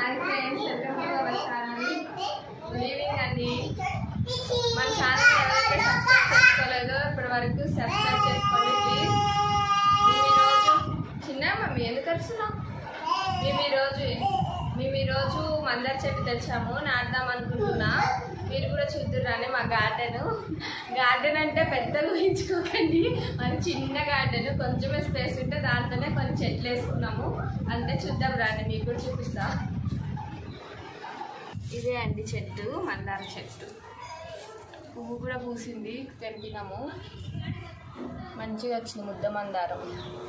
Hi friends welcome to our channel good evening అండి మన channel ఎవరైతే సబ్స్క్రైబ్ చేసుకోలేదో ఇప్పటి వరకు సబ్స్క్రైబ్ చేసుకోండి ప్లీజ్ మేము ఈరోజు చిన్న మమ్మీ ఎందుకు అరుస్తున్నాం మేము ఈరోజు మేము ఈరోజు మందార చెట్టు తెచ్చాము నాటుదాం అనుకుంటున్నా మీరు కూడా చూద్దురండి మా గార్డెన్ గార్డెన్ అంటే పెద్దగా ఊహించుకోకండి మరి చిన్న గార్డెన్ కొంచెమే స్పేస్ ఉంటే దాంట్లోనే కొన్ని చెట్లు వేసుకున్నాము అంతే చూద్దాం రండి మీకు కూడా చూపిస్తా ఇదే అండి చెట్టు మందార చెట్టు పువ్వు కూడా పూసింది తెంపినాము మంచిగా వచ్చింది ముద్ద మందారం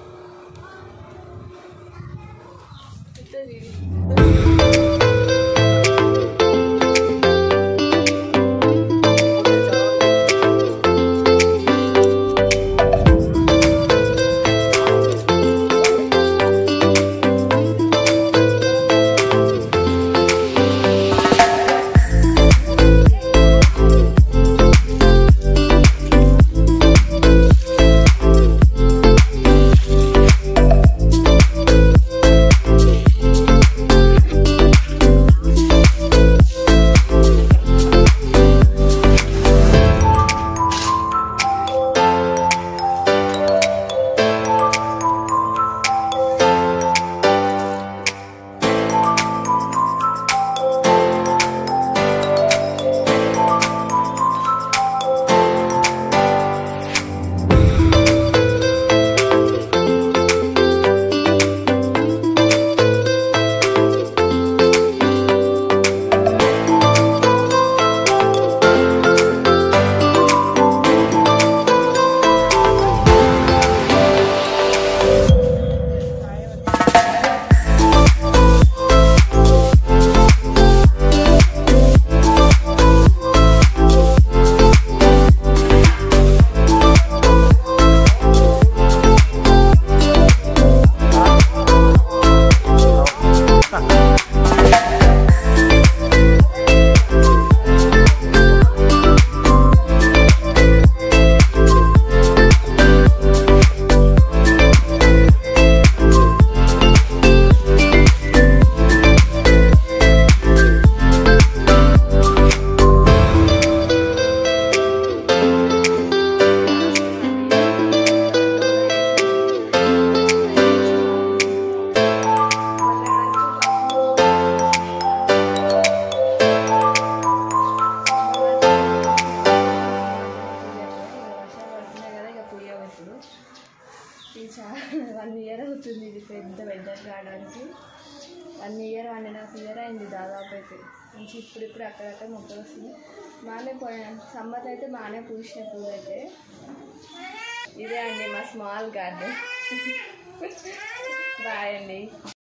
ఇది. ఇది చాలా వన్ ఇయర్ అవుతుంది ఇది పెద్ద వెదర్ కావడానికి one year one and half year అయింది దాదాపు అయితే మంచి ఇప్పుడు ఇప్పుడు అక్కడక్కడ మొక్కలు వస్తుంది బాగానే పోయా సమ్మర్ అయితే బాగానే పూసిన పూలు అయితే ఇదే అండి మా స్మాల్ గార్డెన్ బాయ్ అండి